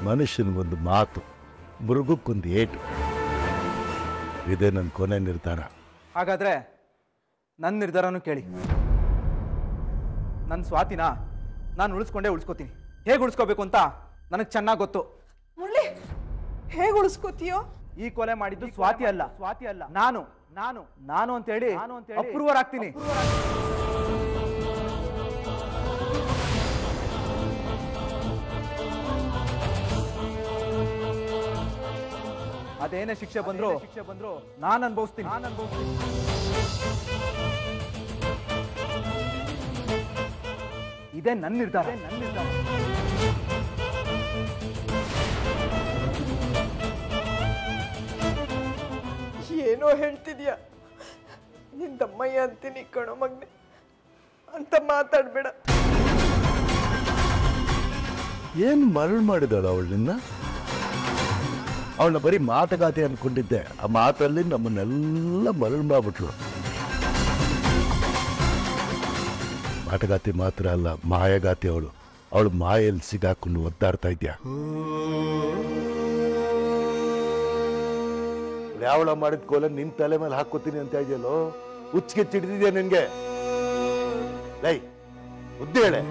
ಮನುಷ್ಯನಿಗೊಂದು ಮಾತು ಮೃಗಕ್ಕೊಂದು ಏಟು ಇದೇ ನನ್ನ ಕೊನೆ ನಿರ್ಧಾರ ಹಾಗಾದ್ರೆ ನನ್ನ ನಿರ್ಧಾರನೂ ಕೇಳಿ ನನ್ನ ಸ್ವಾತಿನ ನಾನು ಉಳಿಸ್ಕೊಂಡೇ ಉಳಿಸ್ಕೋತೀನಿ ಹೇಗೆ ಉಳಿಸ್ಕೋಬೇಕು ಅಂತ ನನಗೆ ಚೆನ್ನಾಗಿ ಗೊತ್ತು ಮುಳ್ಳಿ ಹೇಗೆ ಉಳಿಸ್ಕೋತೀಯೋ ಈ ಕೊಲೆ ಮಾಡಿದ್ದು ಸ್ವಾತಿ ಅಲ್ಲ ಸ್ವಾತಿ ಅಲ್ಲ ನಾನು ನಾನು ನಾನು ಅಂತ ಹೇಳಿ ನಾನು ಅಂತ ಹೇಳಿ ಅಪ್ರೂವರಾಗ್ತೀನಿ ಅದೇನೇ ಶಿಕ್ಷೆ ಬಂದ್ರು ಶಿಕ್ಷೆ ಬಂದ್ರು ನಾನು ಅನುಭವಿಸ್ತೀನಿ ನಾನು ಅನುಭವಿಸ್ತೀನಿ ಇದೇ ನನ್ನ ನಿರ್ಧಾರ ನನ್ನ ನಿರ್ಧಾರ ಏನೋ ಹೇಳ್ತಿದ್ಯಾ ನಿಂದಮ್ಮಯ್ಯ ಅಂತೀನಿ ಕಣೋ ಮಗ್ನೆ ಅಂತ ಮಾತಾಡ್ಬೇಡ ಏನು ಮರಳು ಮಾಡಿದಾಳು ಅವಳು ನಿನ್ನ ಅವಳನ್ನ ಬರೀ ಮಾತುಗಾತಿ ಅನ್ಕೊಂಡಿದ್ದೆ ಆ ಮಾತಲ್ಲಿ ನಮ್ಮನ್ನೆಲ್ಲ ಮರಳು ಮಾಡ್ಬಿಟ್ಲು ಮಾಟಗಾತಿ ಮಾತ್ರ ಅಲ್ಲ ಮಾಯಗಾತಿ ಅವಳು ಅವಳು ಮಾಯಲ್ಲಿ ಸಿಗಾಕೊಂಡು ಒದ್ದಾಡ್ತಾ ಇದ್ಯಾ ಯಾವಳ ಮಾಡಿದ ಕೋಲ ನಿನ್ ತಲೆ ಮೇಲೆ ಹಾಕೋತೀನಿ ಅಂತ ಇದೆಯಲ್ಲೋ ಹುಚ್ಚಿಗೆ ಚಿಡಿದಿದ್ಯಾ ನಿನ್ಗೆ ಲೈ ಬುದ್ಧಿ ಹೇಳೆ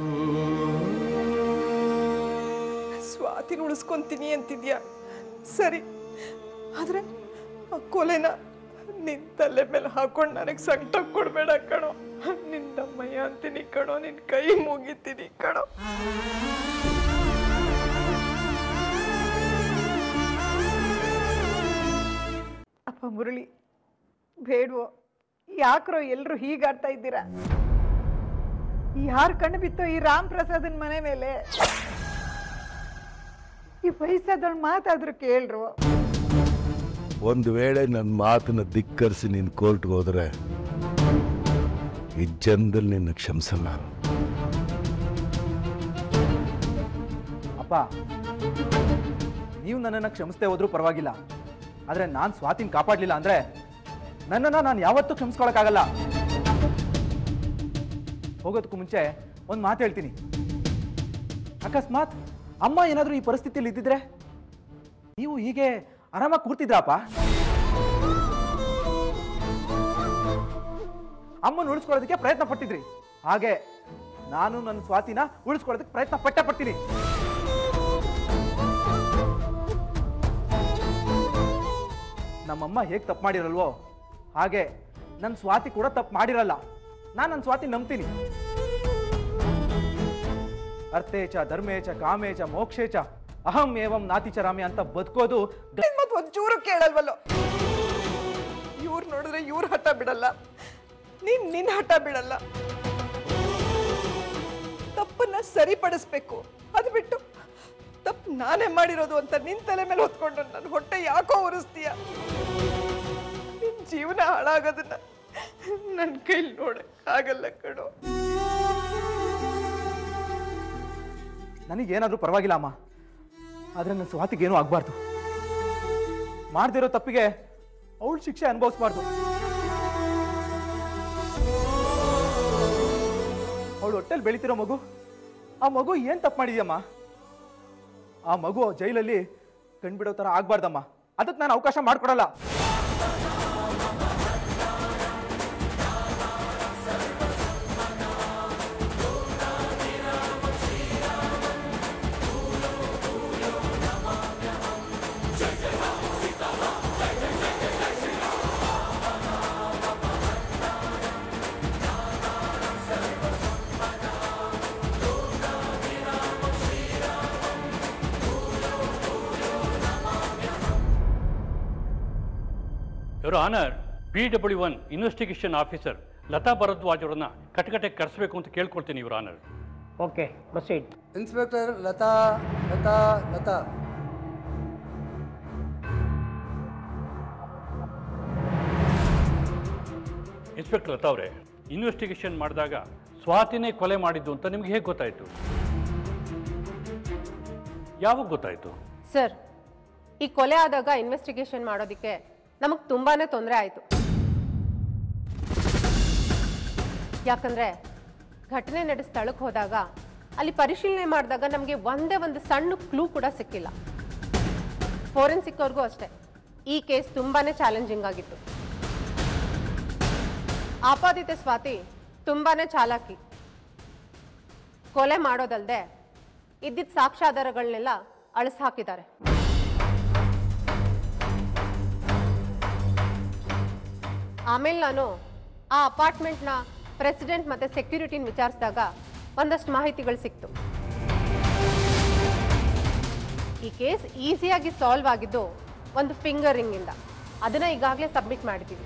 ಸ್ವಾತಿನ ಉಳಿಸ್ಕೊಂತೀನಿ ಅಂತಿದ್ಯಾ ಸರಿ ಆದ್ರೆ ಆ ಕೊಲೆನ ನಿನ್ ತಲೆ ಮೇಲೆ ಹಾಕೊಂಡು ನನಗೆ ಸಂಕಟ ಕೊಡ್ಬೇಡ ಕಣೋ ನಿಂದಮ್ಮಯ್ಯ ಅಂತೀನಿ ಕಣೋ ನಿನ್ ಕೈ ಮುಗಿತೀನಿ ಕಣೋ ಅಪ್ಪ ಮುರಳಿ ಬೇಡ್ವೋ ಯಾಕ್ರೋ ಎಲ್ರು ಹೀಗಾಡ್ತಾ ಇದ್ದೀರಾ ಯಾರು ಕಣ್ಣು ಬಿತ್ತೋ ಈ ರಾಮ್ ಪ್ರಸಾದನ್ ಮನೆ ಮೇಲೆ ಈ ವಯಸ್ಸಾದವಳು ಮಾತಾದ್ರು ಕೇಳ್ರು ಒಂದು ವೇಳೆ ನನ್ನ ಮಾತನ್ನ ಧಿಕ್ಕರಿಸಿ ನೀನು ಕೋರ್ಟ್ಗೆ ಹೋದ್ರೆ ಈ ಜನ್ದಲ್ಲಿ ನಿನ್ನ ಕ್ಷಮಿಸಲ್ಲ ಅಪ್ಪ ನೀವು ನನ್ನನ್ನು ಕ್ಷಮಿಸದೆ ಹೋದ್ರೂ ಪರವಾಗಿಲ್ಲ ಆದರೆ ನಾನು ಸ್ವಾತಿನ ಕಾಪಾಡಲಿಲ್ಲ ಅಂದರೆ ನನ್ನನ್ನು ನಾನು ಯಾವತ್ತೂ ಕ್ಷಮಿಸ್ಕೊಳಕ್ಕಾಗಲ್ಲ ಹೋಗೋದಕ್ಕೂ ಮುಂಚೆ ಒಂದು ಮಾತು ಹೇಳ್ತೀನಿ ಅಕಸ್ಮಾತ್ ಅಮ್ಮ ಏನಾದರೂ ಈ ಪರಿಸ್ಥಿತಿಯಲ್ಲಿ ಇದ್ದಿದ್ರೆ ನೀವು ಹೀಗೆ ಆರಾಮಾಗಿ ಕೂರ್ತಿದ್ರಪ್ಪ ಅಮ್ಮನ ಉಳಿಸ್ಕೊಳ್ಳೋದಕ್ಕೆ ಪ್ರಯತ್ನ ಪಟ್ಟಿದ್ರಿ ಹಾಗೆ ನಾನು ನನ್ನ ಸ್ವಾತಿನ ಉಳಿಸ್ಕೊಳ್ಳೋದಕ್ಕೆ ಪ್ರಯತ್ನ ಪಟ್ಟೆ ಪಡ್ತೀನಿ ನಮ್ಮಮ್ಮ ಹೇಗೆ ತಪ್ಪು ಮಾಡಿರಲ್ವೋ ಹಾಗೆ ನನ್ನ ಸ್ವಾತಿ ಕೂಡ ತಪ್ಪು ಮಾಡಿರಲ್ಲ ನಾನು ನನ್ನ ಸ್ವಾತಿ ನಂಬ್ತೀನಿ ಅರ್ಥೇಚ ಧರ್ಮೇಚ ಕಾಮೇಚ ಮೋಕ್ಷೇಚ ಅಹಂ ಏವಂ ನಾತಿಚರಾಮಿ ಅಂತ ಬದುಕೋದು ಗ- ಮತ್ ಒಂಚೂರು ಕೇಳಲ್ವಲ್ಲೋ ಇವ್ರು ನೋಡಿದ್ರೆ ಇವ್ರ ಹಠ ಬಿಡಲ್ಲ ನೀನ್ ನಿನ್ ಹಠ ಬಿಡಲ್ಲ ತಪ್ಪನ್ನ ಸರಿಪಡಿಸ್ಬೇಕು ಅದು ಬಿಟ್ಟು ತಪ್ಪು ನಾನೇ ಮಾಡಿರೋದು ಅಂತ ನಿನ್ ತಲೆ ಮೇಲೆ ಹೊತ್ಕೊಂಡು ನನ್ನ ಹೊಟ್ಟೆ ಯಾಕೋ ಉರಿಸ್ತೀಯ ನಿನ್ ಜೀವನ ಹಾಳಾಗೋದನ್ನ ನನ್ನ ಕೈಲಿ ನೋಡಕ್ ಆಗಲ್ಲ ಕಣೋ ನನಗೇನಾದ್ರೂ ಪರವಾಗಿಲ್ಲ ಅಮ್ಮ ಆದ್ರೆ ನನ್ನ ಸ್ವಾತಿಗೇನೂ ಆಗ್ಬಾರ್ದು ಮಾಡ್ದಿರೋ ತಪ್ಪಿಗೆ ಅವಳು ಶಿಕ್ಷೆ ಅನುಭವಿಸ್ಬಾರ್ದು ಅವಳು ಹೊಟ್ಟೆಲ್ ಬೆಳಿತಿರೋ ಮಗು ಆ ಮಗು ಏನ್ ತಪ್ಪು ಮಾಡಿದ್ಯಮ್ಮ ಆ ಮಗು ಜೈಲಲ್ಲಿ ಕಣ್ಬಿಡೋ ತರ ಆಗ್ಬಾರ್ದಮ್ಮ ಅದಕ್ಕೆ ನಾನು ಅವಕಾಶ ಮಾಡ್ಕೊಡಲ್ಲ your honour P W one investigation officer Latha Bharadwaj ಅವರನ್ನ ಕಟಕಟೆ ಕರೆಸಬೇಕು ಅಂತ ಕೇಳ್ಕೊಳ್ತೀನಿ your honour okay proceed inspector Latha Latha Latha inspector Latha ಅವರೇ ಇನ್ವೆಸ್ಟಿಗೇಷನ್ ಮಾಡಿದಾಗ ಸ್ವಾತಿನೇ ಕೊಲೆ ಮಾಡಿದ್ದು ಅಂತ ನಿಮ್ಗೆ ಹೇಗೆ ಗೊತ್ತಾಯಿತು ಯಾವಾಗ ಗೊತ್ತಾಯಿತು ಸರ್ ಈ ಕೊಲೆ ಆದಾಗ ಇನ್ವೆಸ್ಟಿಗೇಷನ್ ಮಾಡೋದಕ್ಕೆ ನಮಗೆ ತುಂಬಾನೇ ತೊಂದರೆ ಆಯಿತು ಯಾಕಂದ್ರೆ ಘಟನೆ ನಡೆದ ಸ್ಥಳಕ್ಕೆ ಹೋದಾಗ ಅಲ್ಲಿ ಪರಿಶೀಲನೆ ಮಾಡಿದಾಗ ನಮಗೆ ಒಂದೇ ಒಂದು ಸಣ್ಣ ಕ್ಲೂ ಕೂಡ ಸಿಕ್ಕಿಲ್ಲ ಫೋರೆನ್ಸಿಕ್ ಅವ್ರಿಗೂ ಅಷ್ಟೇ ಈ ಕೇಸ್ ತುಂಬಾನೇ ಚಾಲೆಂಜಿಂಗ್ ಆಗಿತ್ತು ಆಪಾದಿತ ಸ್ವಾತಿ ತುಂಬಾನೇ ಚಾಲಾಕಿ ಕೊಲೆ ಮಾಡೋದಲ್ದೆ ಇದ್ದಿದ್ದ ಸಾಕ್ಷ್ಯಾಧಾರಗಳನ್ನೆಲ್ಲ ಅಳಿಸ್ ಹಾಕಿದ್ದಾರೆ ಆಮೇಲೆ ನಾನು ಆ ಅಪಾರ್ಟ್ಮೆಂಟ್ನ ಪ್ರೆಸಿಡೆಂಟ್ ಮತ್ತೆ ಸೆಕ್ಯೂರಿಟಿನ ವಿಚಾರಿಸಿದಾಗ ಒಂದಷ್ಟು ಮಾಹಿತಿಗಳು ಸಿಕ್ತು ಈ ಕೇಸ್ ಈಸಿಯಾಗಿ ಸಾಲ್ವ್ ಆಗಿದ್ದು ಒಂದು ಫಿಂಗರಿಂಗ್ ಇಂದ ಅದನ್ನ ಈಗಾಗಲೇ ಸಬ್ಮಿಟ್ ಮಾಡಿದ್ದೀವಿ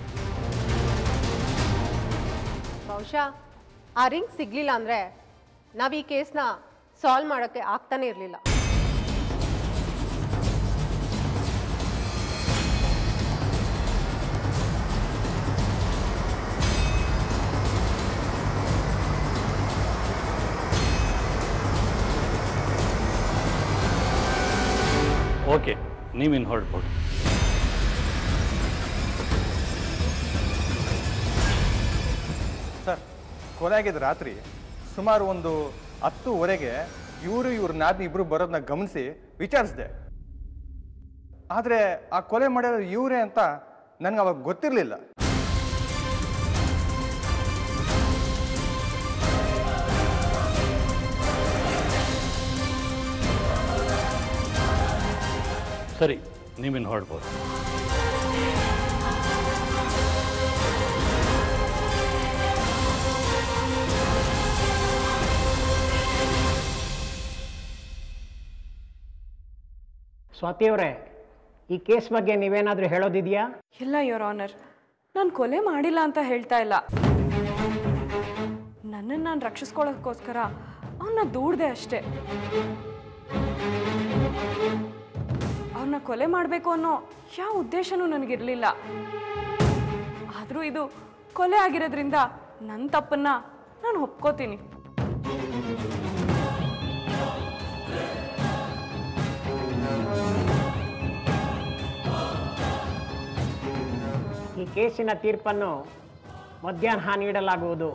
ಬಹುಶಃ ಆ ರಿಂಗ್ ಸಿಗ್ಲಿಲ್ಲ ಅಂದ್ರೆ ನಾವು ಈ ಕೇಸ್ನ ಸಾಲ್ವ್ ಮಾಡೋಕ್ಕೆ ಆಗ್ತಾನೆ ಇರಲಿಲ್ಲ ಓಕೆ ನೀವಿನ್ನು ಹೊರಡ್ಬೋದು ಸರ್ ಕೊಲೆ ಆಗಿದ್ದು ರಾತ್ರಿ ಸುಮಾರು ಒಂದು ಹತ್ತುವರೆಗೆ ಇವರು ಇವ್ರ ನಾದ್ನಿ ಇಬ್ರು ಬರೋದನ್ನ ಗಮನಿಸಿ ವಿಚಾರಿಸಿದೆ ಆದರೆ ಆ ಕೊಲೆ ಮಾಡಿರೋದು ಇವರೇ ಅಂತ ನನಗೆ ಅವಾಗ ಗೊತ್ತಿರಲಿಲ್ಲ ಸರಿ ನೀವಿನ್ನು ಹೊರಡ್ಬೋದು ಸ್ವಾತಿಯವರೇ ಈ ಕೇಸ್ ಬಗ್ಗೆ ನೀವೇನಾದರೂ ಹೇಳೋದಿದೆಯಾ ಇಲ್ಲ ಯೋರ್ ಆನರ್ ನಾನು ಕೊಲೆ ಮಾಡಿಲ್ಲ ಅಂತ ಹೇಳ್ತಾ ಇಲ್ಲ ನನ್ನನ್ನು ನಾನು ರಕ್ಷಿಸ್ಕೊಳ್ಳೋದಕ್ಕೋಸ್ಕರ ಅವನ್ನ ದೂಡ್ದೆ ಅಷ್ಟೇ ಅವ್ರನ್ನ ಕೊಲೆ ಮಾಡಬೇಕು ಅನ್ನೋ ಯಾವ ಉದ್ದೇಶನೂ ನನಗಿರಲಿಲ್ಲ ಆದರೂ ಇದು ಕೊಲೆ ಆಗಿರೋದ್ರಿಂದ ನನ್ನ ತಪ್ಪನ್ನ ನಾನು ಒಪ್ಕೋತೀನಿ ಈ ಕೇಸಿನ ತೀರ್ಪನ್ನು ಮಧ್ಯಾಹ್ನ ನೀಡಲಾಗುವುದು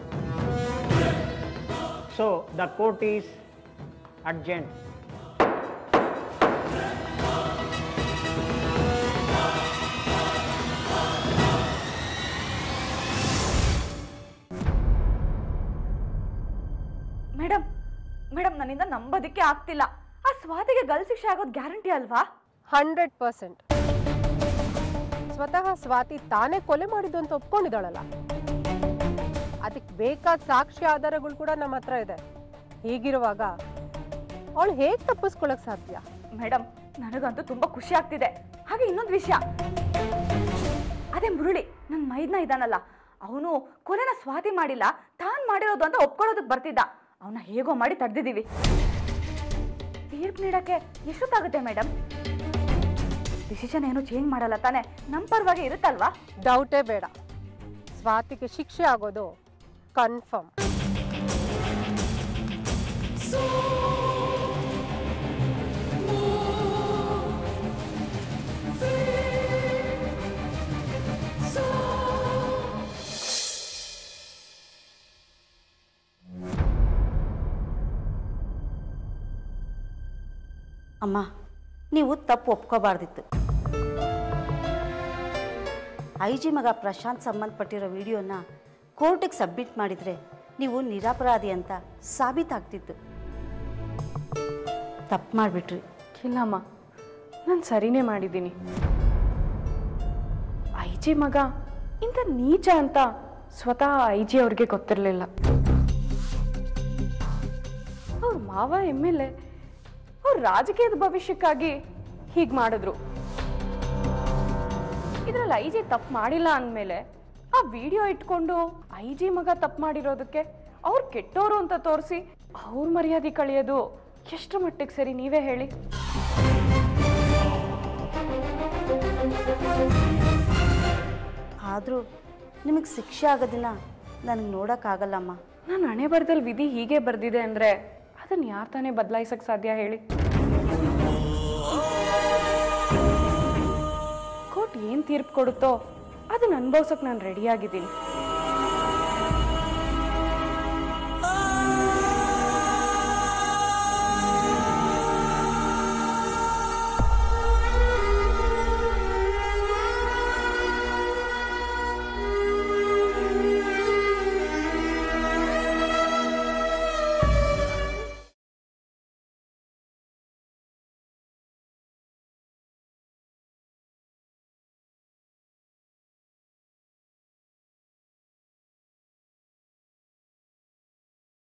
so the court is urgent madam madam ನನ್ನಿಂದ ನಂಬೋದಕ್ಕೆ ಆಗ್ತಿಲ್ಲ ಆ ಸ್ವಾತಿಗೆ ಗಲ್ ಶಿಕ್ಷೆ ಆಗೋದು ಗ್ಯಾರಂಟಿ ಅಲ್ವಾ ಹಂಡ್ರೆಡ್ ಪರ್ಸೆಂಟ್ ಸ್ವತಃ ಸ್ವಾತಿ ತಾನೇ ಕೊಲೆ ಮಾಡಿದ್ದು ಅಂತ ಒಪ್ಕೊಂಡಿದ್ದಾಳಲ್ಲ ಅದಕ್ಕೆ ಬೇಕಾದ ಸಾಕ್ಷಿ ಆಧಾರಗಳು ಕೂಡ ನಮ್ಮ ಹತ್ರ ಇದೆ ಹೀಗಿರುವಾಗ ಅವಳು ಹೇಗೆ ತಪ್ಪಿಸ್ಕೊಳಕ್ ಸಾಧ್ಯ ಮೇಡಮ್ ನನಗಂತೂ ತುಂಬಾ ಖುಷಿ ಆಗ್ತಿದೆ ಹಾಗೆ ಇನ್ನೊಂದು ವಿಷಯ ಅದೇ ಮುರುಳಿ ನನ್ನ ಮೈದ್ನ ಇದ್ದಾನಲ್ಲ ಅವನು ಕೊಲೆನ ಸ್ವಾತಿ ಮಾಡಿಲ್ಲ ತಾನ್ ಮಾಡಿರೋದು ಅಂತ ಒಪ್ಕೊಳ್ಳೋದಕ್ಕೆ ಬರ್ತಿದ್ದ ಅವನ ಹೇಗೋ ಮಾಡಿ ತಡೆದಿದ್ದೀವಿ ತೀರ್ಪು ನೀಡಕ್ಕೆ ಎಷ್ಟೊತ್ತಾಗುತ್ತೆ ಮೇಡಮ್ ಡಿಸಿಷನ್ ಏನು ಚೇಂಜ್ ಮಾಡಲ್ಲ ತಾನೆ ನಮ್ಮ ಪರವಾಗಿ ಇರುತ್ತಲ್ವಾ ಡೌಟೇ ಬೇಡ ಸ್ವಾತಿಗೆ ಶಿಕ್ಷೆ ಆಗೋದು ಕನ್ಫರ್ಮ್ ಅಮ್ಮ ನೀವು ತಪ್ಪು ಒಪ್ಕೋಬಾರ್ದಿತ್ತು ಐ ಜಿ ಮಗ ಪ್ರಶಾಂತ್ ಸಂಬಂಧಪಟ್ಟಿರೋ ವಿಡಿಯೋನ ಕೋರ್ಟಿಗೆ ಸಬ್ಮಿಟ್ ಮಾಡಿದರೆ ನೀವು ನಿರಪರಾಧಿ ಅಂತ ಸಾಬೀತಾಗ್ತಿತ್ತು ತಪ್ಪು ಮಾಡಿಬಿಟ್ರಿ ಇಲ್ಲಮ್ಮ ನಾನು ಸರಿನೇ ಮಾಡಿದ್ದೀನಿ ಐ ಜಿ ಮಗ ಇಂಥ ನೀಚ ಅಂತ ಸ್ವತಃ ಐ ಜಿ ಅವ್ರಿಗೆ ಗೊತ್ತಿರಲಿಲ್ಲ ಅವ್ರ ಮಾವ ಎಮ್ ಎಲ್ ಎ ಅವ್ರ ರಾಜಕೀಯದ ಭವಿಷ್ಯಕ್ಕಾಗಿ ಹೀಗೆ ಮಾಡಿದ್ರು ಇದರಲ್ಲಿ ಐ ಜಿ ತಪ್ಪು ಮಾಡಿಲ್ಲ ಅಂದಮೇಲೆ ಆ ವಿಡಿಯೋ ಇಟ್ಕೊಂಡು ಐ ಜಿ ಮಗ ತಪ್ಪು ಮಾಡಿರೋದಕ್ಕೆ ಅವ್ರು ಕೆಟ್ಟೋರು ಅಂತ ತೋರಿಸಿ ಅವ್ರ ಮರ್ಯಾದೆ ಕಳೆಯೋದು ಎಷ್ಟು ಮಟ್ಟಿಗೆ ಸರಿ ನೀವೇ ಹೇಳಿ ಆದರೂ ನಿಮಗೆ ಶಿಕ್ಷೆ ಆಗೋದನ್ನ ನನಗೆ ನೋಡೋಕ್ಕಾಗಲ್ಲಮ್ಮ ನಾನು ಹಣೆ ಬರದಲ್ಲಿ ವಿಧಿ ಹೀಗೆ ಬರ್ದಿದೆ ಅಂದರೆ ಅದನ್ನು ಯಾರು ತಾನೇ ಬದಲಾಯಿಸಕ್ಕೆ ಸಾಧ್ಯ ಹೇಳಿ ಕೋರ್ಟ್ ಏನು ತೀರ್ಪು ಕೊಡುತ್ತೋ ಅದನ್ನ ಅನುಭವ್ಸಕ್ಕೆ ನಾನು ರೆಡಿಯಾಗಿದ್ದೀನಿ